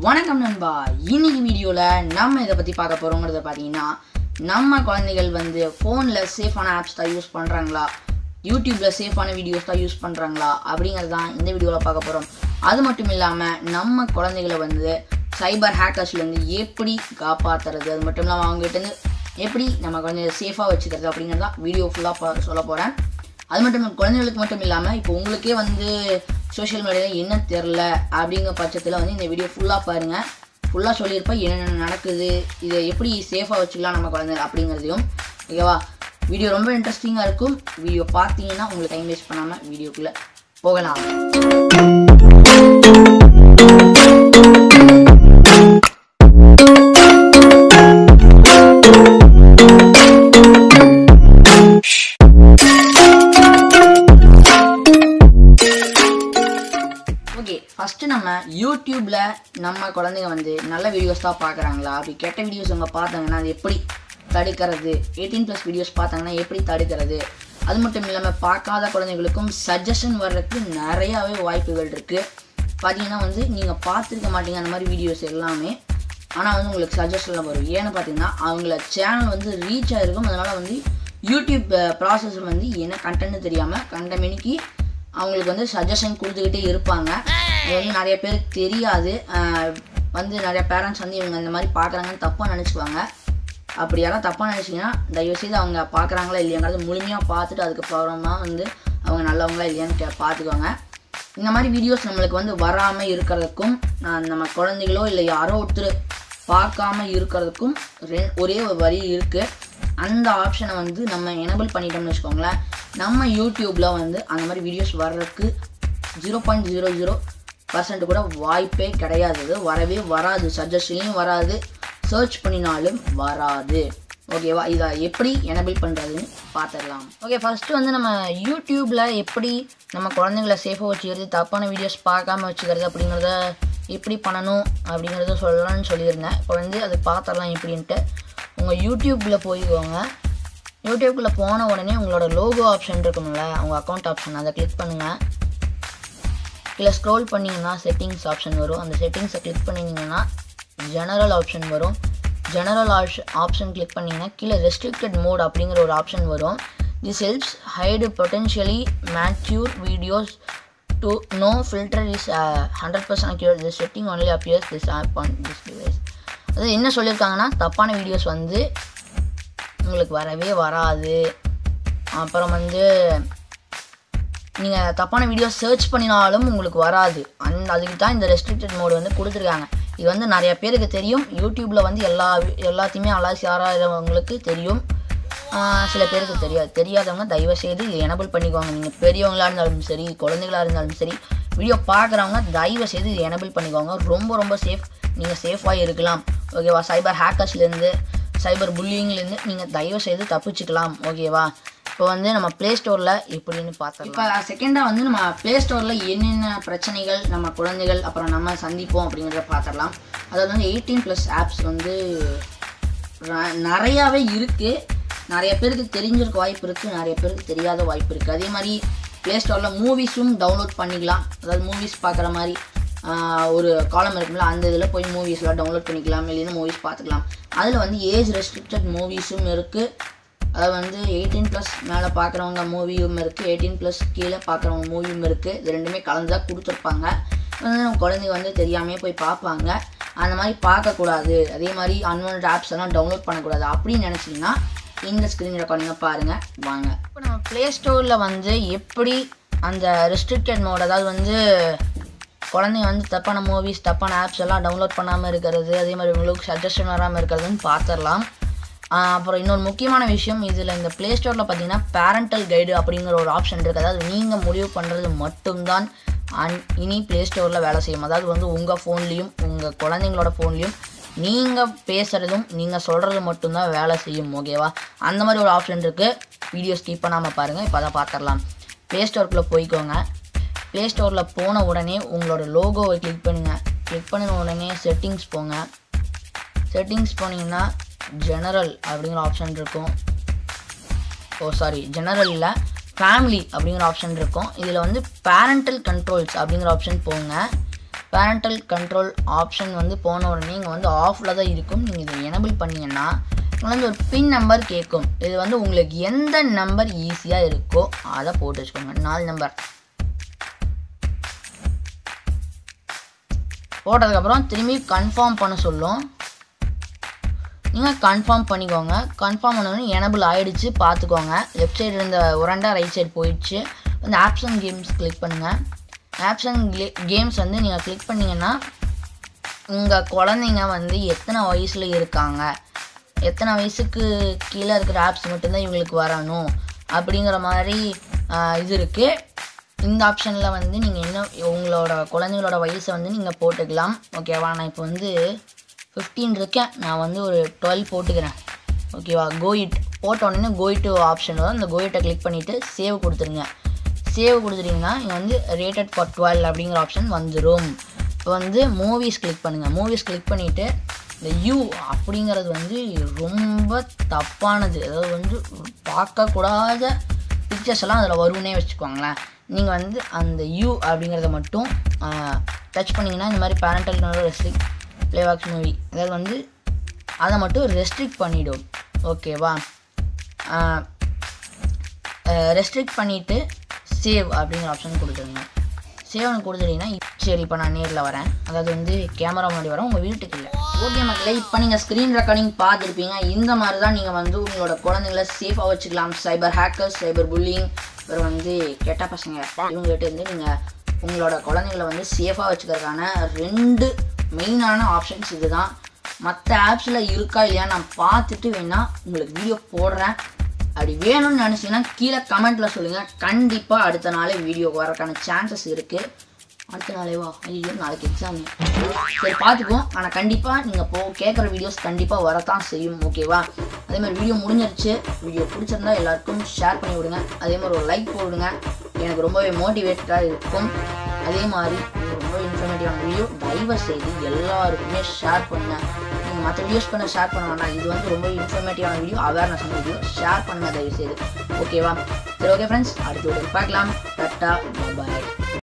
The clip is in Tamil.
வணக்கம் நண்பா இன்னைக்கு வீடியோவில் நம்ம இதை பற்றி பார்க்க போகிறோங்கிறத பார்த்தீங்கன்னா நம்ம குழந்தைகள் வந்து ஃபோனில் சேஃபான ஆப்ஸ் தான் யூஸ் பண்ணுறாங்களா யூடியூப்பில் சேஃபான வீடியோஸ் தான் யூஸ் பண்ணுறாங்களா அப்படிங்கிறது தான் இந்த வீடியோவில் பார்க்க போகிறோம் அது மட்டும் இல்லாமல் நம்ம குழந்தைகளை வந்து சைபர் ஹேக்கர்ஸ்லேருந்து எப்படி காப்பாற்றுறது அது மட்டும் இல்லாமல் அவங்ககிட்டருந்து எப்படி நம்ம குழந்தைகளை சேஃபாக வச்சுக்கிறது அப்படிங்கிறது தான் வீடியோ ஃபுல்லாக சொல்ல போகிறேன் அது மட்டும் இல்ல, குழந்தைகளுக்கு மட்டும் இல்லாமல் இப்போ உங்களுக்கே வந்து சோஷியல் மீடியாவில் என்ன தெரில அப்படிங்கிற பட்சத்தில் வந்து இந்த வீடியோ ஃபுல்லாக பாருங்கள் ஃபுல்லாக சொல்லியிருப்பேன் என்னென்ன நடக்குது இதை எப்படி சேஃபாக வச்சுக்கலாம் நம்ம குழந்தைகள் அப்படிங்கிறதையும் ஓகேவா வீடியோ ரொம்ப இன்ட்ரெஸ்டிங்காக இருக்கும் வீடியோ பார்த்தீங்கன்னா உங்களுக்கு டைம் வேஸ்ட் பண்ணாமல் வீடியோக்குள்ளே போகலாம் ஓகே ஃபஸ்ட்டு நம்ம யூடியூப்பில் நம்ம குழந்தைங்க வந்து நல்ல வீடியோஸ் தான் பார்க்குறாங்களா அப்படி கெட்ட வீடியோஸ் அவங்க பார்த்தாங்கன்னா அது எப்படி தடுக்கிறது எயிட்டீன் ப்ளஸ் வீடியோஸ் பார்த்தாங்கன்னா எப்படி தடுக்கிறது அது மட்டும் இல்லாமல் பார்க்காத குழந்தைங்களுக்கும் சஜஷன் வர்றதுக்கு நிறையாவே வாய்ப்புகள் இருக்குது பார்த்தீங்கன்னா வந்து நீங்கள் பார்த்துருக்க மாட்டீங்க அந்த மாதிரி வீடியோஸ் எல்லாமே ஆனால் வந்து உங்களுக்கு சஜஷனில் வரும் ஏன்னு பார்த்தீங்கன்னா அவங்கள சேனல் வந்து ரீச் ஆகிருக்கும் அதனால் வந்து யூடியூப் ப்ராசஸர் வந்து என்ன கண்டென்ட்னு தெரியாமல் கண்ட மணிக்கு அவங்களுக்கு வந்து சஜஷன் கொடுத்துக்கிட்டே இருப்பாங்க இது வந்து நிறைய பேருக்கு தெரியாது ஆஹ் வந்து நிறைய பேரண்ட்ஸ் வந்து இவங்க இந்த மாதிரி பார்க்குறாங்கன்னு தப்பாக நினச்சிக்குவாங்க அப்படி யாராவது தப்பாக நினச்சிங்கன்னா தயவுசெய்து அவங்க பார்க்குறாங்களா இல்லையாங்கிறது முழுமையாக பார்த்துட்டு அதுக்கப்புறமா வந்து அவங்க நல்லவங்களா இல்லையான்னு கே பார்த்துக்கோங்க இந்த மாதிரி வீடியோஸ் நம்மளுக்கு வந்து வராமல் இருக்கிறதுக்கும் நான் நம்ம குழந்தைகளோ இல்லை யாரோ ஒருத்தர் பார்க்காம இருக்கிறதுக்கும் ரெ ஒரே ஒரு வழி இருக்குது அந்த ஆப்ஷனை வந்து நம்ம எனபிள் பண்ணிட்டோம்னு வச்சுக்கோங்களேன் நம்ம யூடியூப்பில் வந்து அந்த மாதிரி வீடியோஸ் வர்றதுக்கு zero point zero zero percent கூட வாய்ப்பே கிடையாது அது வரவே வராது சஜஷன்லையும் வராது சர்ச் பண்ணினாலும் வராது ஓகேவா இதை எப்படி எனபிள் பண்ணுறதுன்னு பார்த்துடலாம் ஓகே ஃபஸ்ட்டு வந்து நம்ம யூடியூப்பில் எப்படி நம்ம குழந்தைங்கள சேஃபாக வச்சுக்கிறது தப்பான வீடியோஸ் பார்க்காம வச்சுக்கிறது அப்படிங்கிறத எப்படி பண்ணணும் அப்படிங்கிறத சொல்லலாம்னு சொல்லியிருந்தேன் இப்போ வந்து அது பார்த்துடலாம் எப்படின்ட்டு உங்கள் யூடியூப்பில் போய்க்கோங்க யூடியூப்குள்ளே போன உடனே உங்களோட லோகோ ஆப்ஷன் இருக்கும்ல உங்கள் அக்கௌண்ட் ஆப்ஷன் அதை கிளிக் பண்ணுங்கள் கீழே ஸ்க்ரோல் பண்ணிங்கன்னா செட்டிங்ஸ் ஆப்ஷன் வரும் அந்த செட்டிங்ஸை கிளிக் பண்ணிங்கன்னா ஜெனரல் ஆப்ஷன் வரும் ஜெனரல் ஆப்ஷன் கிளிக் பண்ணிங்கன்னா கீழே ரெஸ்ட்ரிக்டட் மோட் அப்படிங்கிற ஒரு ஆப்ஷன் வரும் this helps hide potentially mature videos to no filter is hundred percent accurate this setting only appears this app on this device அது என்ன சொல்லியிருக்காங்கன்னா தப்பான வீடியோஸ் வந்து உங்களுக்கு வரவே வராது அப்புறம் வந்து நீங்கள் தப்பான வீடியோ சர்ச் பண்ணினாலும் உங்களுக்கு வராது அந்த அதுக்கு தான் இந்த ரெஸ்ட்ரிக்டட் மோடு வந்து கொடுத்துருக்காங்க இது வந்து நிறைய பேருக்கு தெரியும் யூடியூப்பில் வந்து எல்லா வி- எல்லாத்தையுமே அலாசி ஆராயறவங்களுக்கு தெரியும் ஆஹ் சில பேருக்கு தெரியாது தெரியாதவங்க தயவு செய்து இதை எனபிள் பண்ணிக்கோங்க நீங்கள் பெரியவங்களா இருந்தாலும் சரி குழந்தைகளா இருந்தாலும் சரி வீடியோ பார்க்குறவங்க தயவு செய்து இதை எனபிள் பண்ணிக்கோங்க ரொம்ப ரொம்ப சேஃப் நீங்கள் சேஃபாக இருக்கலாம் ஓகேவா சைபர் ஹேக்கர்ஸ்லேருந்து சைபர் புல்லிங்லேருந்து நீங்கள் தயவு செய்து தப்பிச்சுக்கலாம் ஓகேவா இப்போ வந்து நம்ம ப்ளே ஸ்டோரில் எப்படின்னு பார்த்தோம் இப்போ செகண்டாக வந்து நம்ம ப்ளே ஸ்டோரில் என்னென்ன பிரச்சனைகள் நம்ம குழந்தைகள் அப்புறம் நம்ம சந்திப்போம் அப்படிங்கிறத பார்த்துடலாம் அதாவது வந்து எயிட்டீன் ப்ளஸ் ஆப்ஸ் வந்து ர- நிறையாவே இருக்குது நிறைய பேருக்கு தெரிஞ்சிருக்க வாய்ப்பு இருக்குது நிறைய பேருக்கு தெரியாத வாய்ப்பு இருக்குது அதே மாதிரி ப்ளே ஸ்டோரில் மூவிஸும் டவுன்லோட் பண்ணிக்கலாம் அதாவது மூவிஸ் பார்க்குற மாதிரி ஆஹ், ஒரு காலம் இருக்கும்ல அந்த இதில் போய் மூவிஸ்லாம் டவுன்லோட் பண்ணிக்கலாம் இல்லைன்னா மூவிஸ் பார்த்துக்கலாம் அதில் வந்து ஏஜ் ரெஸ்ட்ரிக்டட் மூவிஸும் இருக்குது அது வந்து எயிட்டீன் ப்ளஸ் மேலே பார்க்குறவங்க மூவியும் இருக்குது எயிட்டீன் ப்ளஸ் கீழே பார்க்குறவங்க மூவியும் இருக்குது இது ரெண்டுமே கலந்து தான் கொடுத்துருப்பாங்க வந்து நம்ம குழந்தைங்க வந்து தெரியாமே போய் பார்ப்பாங்க அந்த மாதிரி பார்க்கக்கூடாது அதே மாதிரி அன்வான்ட் ஆப்ஸ் எல்லாம் டவுன்லோட் பண்ணக்கூடாது அப்படின்னு நினச்சிங்கன்னா இந்த ஸ்க்ரீன் ரெக்கார்டிங்கை பாருங்கள் வாங்க இப்போ நம்ம ப்ளே ஸ்டோரில் வந்து எப்படி அந்த ரெஸ்ட்ரிக்டட் மோட் அதாவது வந்து குழந்தைங்க வந்து தப்பான மூவிஸ் தப்பான ஆப்ஸ் எல்லாம் டவுன்லோட் பண்ணாமல் இருக்கிறது அதே மாதிரி உங்களுக்கு சஜஷன் வராமல் இருக்கிறதுன்னு பார்த்துடலாம் ஆஹ் அப்புறம் இன்னொரு முக்கியமான விஷயம் இதில் இந்த ப்ளே ஸ்டோரில் பார்த்தீங்கன்னா பேரண்டல் கைடு அப்படிங்கிற ஒரு ஆப்ஷன் இருக்குது அதாவது நீங்கள் முடிவு பண்ணுறது மட்டும்தான் அன் இனி ப்ளே ஸ்டோரில் வேலை செய்யும் அதாவது வந்து உங்கள் ஃபோன்லேயும் உங்கள் குழந்தைங்களோட ஃபோன்லேயும் நீங்கள் பேசுகிறதும் நீங்கள் சொல்கிறது மட்டும்தான் வேலை செய்யும் ஓகேவா அந்த மாதிரி ஒரு ஆப்ஷன் இருக்குது வீடியோ ஸ்கிப் பண்ணாமல் பாருங்கள் இப்போ அதை பார்த்துடலாம் ப்ளே ஸ்டோருக்குள்ளே போய்க்கோங்க ப்ளே ஸ்டோரில் போன உடனே உங்களோட லோகோவை கிளிக் பண்ணுங்கள் கிளிக் பண்ணின உடனே செட்டிங்ஸ் போங்க செட்டிங்ஸ் போனீங்கன்னா ஜெனரல் அப்படிங்கிற ஆப்ஷன் இருக்கும் ஓ சாரி ஜெனரலில் ஃபேமிலி அப்படிங்கிற ஆப்ஷன் இருக்கும் இதில் வந்து பேரண்டல் கண்ட்ரோல்ஸ் அப்படிங்கிற ஆப்ஷன் போங்க பேரண்டல் கண்ட்ரோல் ஆப்ஷன் வந்து போன உடனே இங்கே வந்து ஆஃபில் தான் இருக்கும் நீங்கள் இதை எனபிள் பண்ணீங்கன்னா உங்களுக்கு வந்து ஒரு பின் நம்பர் கேட்கும் இது வந்து உங்களுக்கு எந்த நம்பர் ஈஸியாக இருக்கோ அதை போட்டு வச்சுக்கோங்க நாலு நம்பர் போட்டதுக்கப்புறம் திரும்பி கன்ஃபார்ம் பண்ண சொல்லும் நீங்கள் கன்ஃபார்ம் பண்ணிக்கோங்க கன்ஃபார்ம் பண்ணோன்னே எனபிள் ஆகிடுச்சு பார்த்துக்கோங்க லெஃப்ட் சைடு இருந்த உரண்டா ரைட் சைடு போயிடுச்சு இந்த ஆப்ஸ் அண்ட் கேம்ஸ் கிளிக் பண்ணுங்கள் ஆப்ஸ் அண்ட் கேம்ஸ் வந்து நீங்கள் கிளிக் பண்ணிங்கன்னா உங்கள் குழந்தைங்க வந்து எத்தனை வயசில் இருக்காங்க எத்தனை வயசுக்கு கீழே இருக்கிற ஆப்ஸ் மட்டும்தான் இவங்களுக்கு வரணும் அப்படிங்கிற மாதிரி ஆஹ், இது இருக்குது இந்த ஆப்ஷனில் வந்து நீங்கள் என்ன உங்களோட குழந்தைங்களோட வயசை வந்து நீங்கள் போட்டுக்கலாம் ஓகேவா நான் இப்போ வந்து 15 இருக்கேன் நான் வந்து ஒரு டுவெல் போட்டுக்கிறேன் ஓகேவா கோயிட் போட்ட உடனே கோயிட்டு ஆப்ஷன் வரும் அந்த கோயிட்டை கிளிக் பண்ணிவிட்டு சேவ் கொடுத்துருங்க சேவ் கொடுத்துட்டீங்கன்னா இங்கே வந்து ரேட்டட் ஃபார் டுவெல் அப்படிங்கிற ஆப்ஷன் வந்துடும் இப்போ வந்து மூவிஸ் கிளிக் பண்ணுங்கள் மூவிஸ் கிளிக் பண்ணிவிட்டு இந்த யூ அப்படிங்கிறது வந்து ரொம்ப தப்பானது அதாவது வந்து பார்க்கக்கூடாத பிக்சர்ஸ் எல்லாம் அதில் வரும்னே வச்சுக்கோங்களேன் நீங்கள் வந்து அந்த யூ அப்படிங்கிறத மட்டும் டச் பண்ணிங்கன்னா இந்த மாதிரி பேரண்டல் ரெஸ்ட்ரிக்ட் ப்ளேபாக்ஸ் மூவி அதாவது வந்து அதை மட்டும் ரெஸ்ட்ரிக்ட் பண்ணிடும் ஓகேவா ரெஸ்ட்ரிக்ட் பண்ணிவிட்டு சேவ் அப்படிங்கிற ஆப்ஷன் கொடுத்துருங்க சேவ்னு கொடுத்துட்டீங்கன்னா இப்~ சரி இப்போ நான் நேரில் வரேன் அதாவது வந்து கேமரா முன்னாடி வரேன் உங்கள் வீட்டுக்கு இல்லை ஓகே மக்களே இப்போ நீங்கள் ஸ்க்ரீன் ரெக்கார்டிங் பார்த்துருப்பீங்க இந்த மாதிரி தான் நீங்கள் வந்து உங்களோட குழந்தைங்கள சேஃபாக வச்சுக்கலாம் சைபர் ஹேக்கர்ஸ் சைபர் புல்லிங் அப்புறம் வந்து கெட்ட பசங்க இவங்ககிட்ட இருந்து நீங்கள் உங்களோட குழந்தைங்கள வந்து சேஃபாக வச்சுக்கிறதுக்கான ரெண்டு மெயினான ஆப்ஷன்ஸ் இதுதான் மற்ற ஆப்ஸில் இருக்கா இல்லையா நான் பார்த்துட்டு வேணால் உங்களுக்கு வீடியோ போடுறேன் அப்படி வேணும்னு நினச்சிங்கன்னா கீழே கமெண்ட்டில் சொல்லுங்கள் கண்டிப்பாக அடுத்த நாளே வீடியோக்கு வரக்கான சான்சஸ் இருக்குது அடுத்த நாளே வா ஐயோ நாளைக்கு எக்ஸாம் சரி பார்த்துக்குவோம் ஆனால் கண்டிப்பாக நீங்கள் போ கேட்குற வீடியோஸ் கண்டிப்பாக வரத்தான் செய்யும் ஓகேவா அதே மாதிரி வீடியோ முடிஞ்சிருச்சு வீடியோ பிடிச்சிருந்தா எல்லாருக்கும் ஷேர் பண்ணி விடுங்க அதே மாதிரி ஒரு லைக் போடுங்க எனக்கு ரொம்பவே மோட்டிவேட்டடாக இருக்கும் அதே மாதிரி இது ரொம்ப இன்ஃபர்மேட்டிவான வீடியோ தயவு செய்து எல்லாருக்குமே ஷேர் பண்ணுங்கள் நீங்கள் மற்ற வீடியோஸ் பண்ண ஷேர் பண்ண வேண்டாம் இது வந்து ரொம்ப இன்ஃபர்மேட்டிவான வீடியோ அவேர்னஸ் வீடியோ ஷேர் பண்ணுங்க தயவு செய்து ஓகேவா சரி ஓகே ஃப்ரெண்ட்ஸ் அடுத்த வீடியோ பார்க்கலாம் டாட்டா பாய்